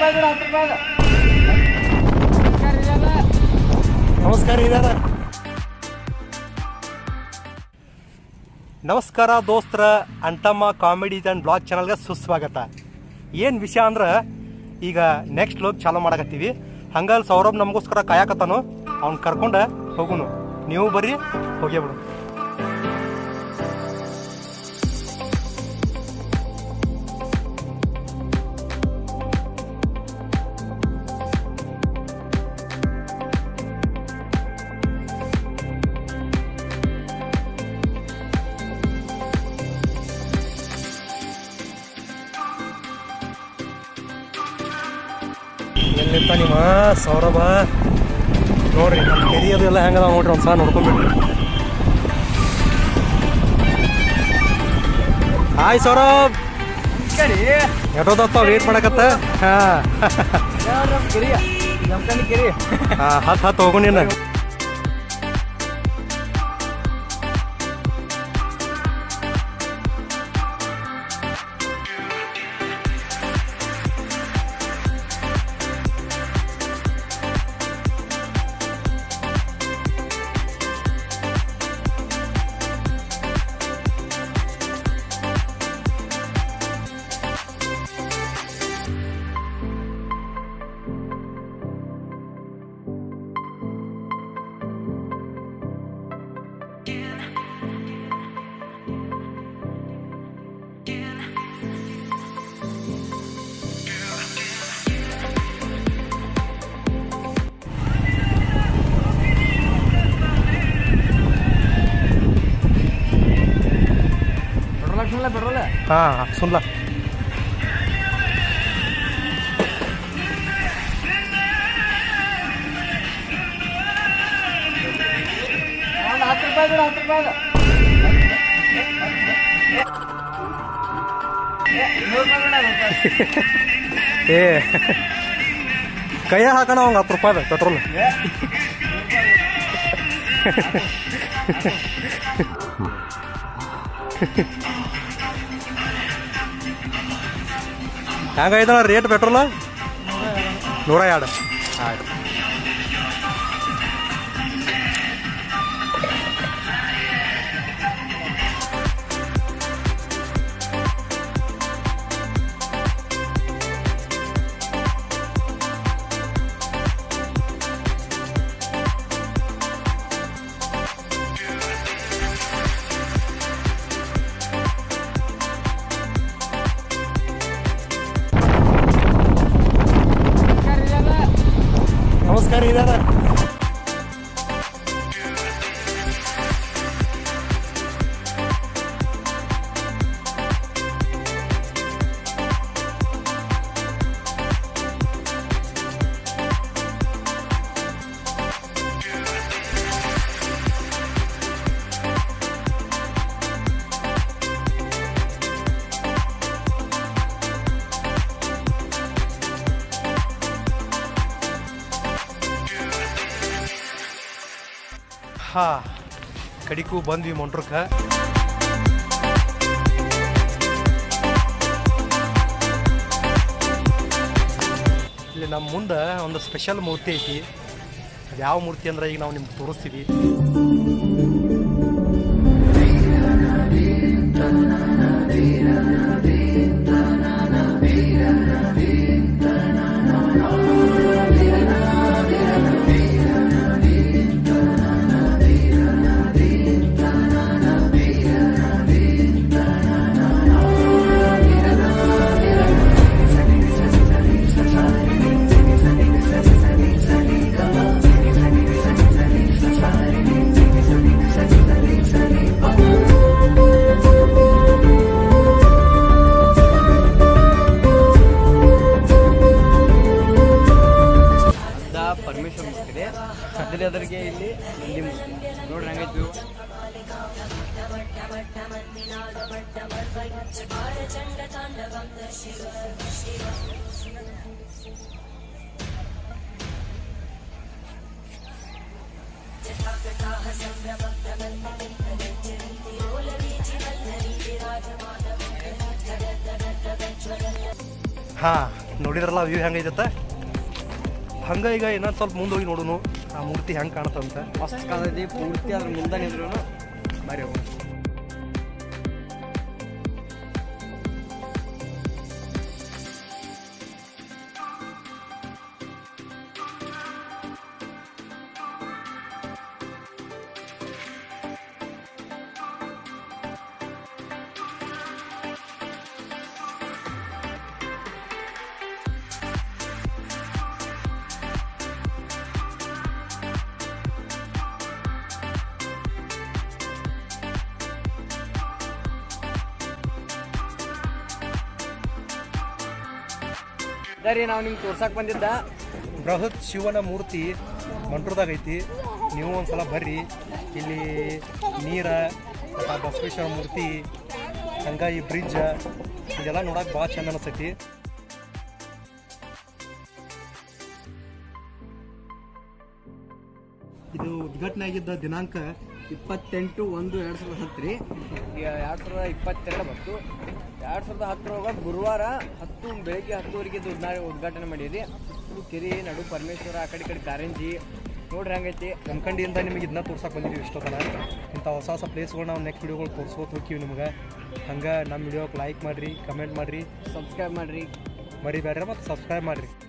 ನಮಸ್ಕಾರ ಇದಾರ ನಮಸ್ಕಾರ ದೋಸ್ತರ ಅಂಟಮ್ಮ ಕಾಮಿಡೀಸ್ ಆ್ಯಂಡ್ ಬ್ಲಾಗ್ ಚಾನಲ್ಗೆ ಸುಸ್ವಾಗತ ಏನು ವಿಷಯ ಅಂದ್ರೆ ಈಗ ನೆಕ್ಸ್ಟ್ ಲೋಕ್ ಚಾಲೂ ಮಾಡಕತ್ತೀವಿ ಹಂಗಲ್ಲಿ ಸೌರಭ್ ನಮಗೋಸ್ಕರ ಕಾಯಕತ್ತಾನು ಅವ್ನು ಕರ್ಕೊಂಡು ಹೋಗುನು ನೀವು ಬರ್ರಿ ಹೋಗೇ ಬಿಡು ಎಲ್ಲಿರ್ತ ನಿಮ್ಮ ಸೌರಭ ನೋಡ್ರಿ ನಮ್ಮ ಕೆರಿ ಅದೆಲ್ಲ ಹೆಂಗದ ನೋಡ್ರಿ ಒಂದು ಸಲ ನೋಡ್ಕೊಂಡ್ಬಿಡ್ರಿ ಹಾಯ್ ಸೌರಭ್ ಎಷ್ಟೊತ್ತಪ್ಪ ವೇಟ್ ಮಾಡಕತ್ತ ಹಾ ಹಾ ಹತ್ತು ಹತ್ತು ಹೋಗು ನೀನು ಹಾ ಸುನ್ಲ ಏ ಕೈಯ ಹಾಕೋಣ ಅವಂಗ ಹತ್ತು ರೂಪಾಯಿ ಪೆಟ್ರೋಲ್ ಹೆಂಗೈತಣ ರೇಟ್ ಪೆಟ್ರೋಲ್ ನೂರ ಎರಡು ಆಯ್ತು ನಮಸ್ಕಾರ ಇದಾರ ಹಾ ಕಡಿಕು ಬಂದ್ವಿ ಮೊಂಟ್ರಕ್ಕ ಇಲ್ಲಿ ನಮ್ಮ ಮುಂದೆ ಒಂದು ಸ್ಪೆಷಲ್ ಮೂರ್ತಿ ಐತಿ ಅದು ಯಾವ ಮೂರ್ತಿ ಅಂದ್ರೆ ಈಗ ನಾವು ನಿಮ್ಗೆ ತೋರಿಸ್ತೀವಿ ಪರಮೇಶ್ವರ್ ಮೂರ್ತಿ ಅದ್ರಲ್ಲಿ ಅದರಿಗೆ ಇಲ್ಲಿ ನಂದಿ ಮೂರ್ತಿ ನೋಡ್ರಿ ಹಂಗೈತಿ view. ಹಾ ನೋಡಿದ್ರಲ್ಲ ವ್ಯೂ ಹೆಂಗೈತೆ ಹಂಗೆ ಈಗ ಇನ್ನೊಂದು ಸ್ವಲ್ಪ ಮುಂದೆ ಹೋಗಿ ನೋಡುನು ಆ ಮೂರ್ತಿ ಹೆಂಗೆ ಕಾಣತ್ತಂತ ಮಸ್ತ್ ಕಾಣತೈತಿ ಪೂರ್ತಿ ಅದ್ರ ಮುಂದೆ ನಿಂದ್ರು ಬಾರಿ ಹೋಗೋಣ ಸರಿ ನಾವು ನಿಮ್ಗೆ ತೋರ್ಸಕ್ ಬಂದಿದ್ದ ಬೃಹತ್ ಶಿವನ ಮೂರ್ತಿ ಮಂಟ್ರದಾಗ ಐತಿ ನೀವು ಒಂದ್ಸಲ ಬರ್ರಿ ಇಲ್ಲಿ ನೀರ ಮತ್ತು ಆ ಬಸವೇಶ್ವರ ಮೂರ್ತಿ ಹಂಗ ಈ ಬ್ರಿಡ್ಜ್ ಇದೆಲ್ಲ ನೋಡಕ್ಕೆ ಭಾಳ ಚಂದ ಅನಿಸ್ತೈತಿ ಇದು ಉದ್ಘಾಟನೆ ಆಗಿದ್ದ ದಿನಾಂಕ ಇಪ್ಪತ್ತೆಂಟು ಒಂದು ಎರಡು ಸಾವಿರದ ಹತ್ತು ರೀ ಈಗ ಎರಡು ಸಾವಿರದ ಇಪ್ಪತ್ತೆರಡು ಬಂತು ಎರಡು ಸಾವಿರದ ಹತ್ತರೊಳಗೆ ಗುರುವಾರ ಹತ್ತು ಬೆಳಗ್ಗೆ ಹತ್ತುವರೆಗೆ ಇದು ಉದ್ಘಾ ಉದ್ಘಾಟನೆ ಮಾಡೀರಿ ಸುತ್ತಲೂ ಕೆರೆ ನಡು ಪರಮೇಶ್ವರ ಆ ಕಡೆ ಈ ಕಡೆ ಕಾರಂಜಿ ನೋಡ್ರಿ ಹಂಗೈತಿ ಜಮಖಂಡಿಯಿಂದ ನಿಮಗೆ ಇದನ್ನ ತೋರ್ಸಕ್ಕೆ ಬಂದಿದ್ದೀವಿ ಇಷ್ಟೊತ್ತನ ಇಂಥ ಹೊಸ ಹೊಸ ಪ್ಲೇಸ್ಗಳು ನಾವು ನೆಕ್ಸ್ಟ್ ವಿಡಿಯೋಗಳು ತೋರಿಸ್ಕೋತ ಹೋಗ್ತೀವಿ ನಿಮ್ಗೆ ಹಂಗೆ ನಮ್ಮ ವಿಡಿಯೋಕ್ಕೆ ಲೈಕ್ ಮಾಡಿರಿ ಕಮೆಂಟ್ ಮಾಡಿರಿ ಸಬ್ಸ್ಕ್ರೈಬ್ ಮಾಡ್ರಿ ಮರಿಬೇಡ್ರಿ ಮತ್ತು ಸಬ್ಸ್ಕ್ರೈಬ್ ಮಾಡಿರಿ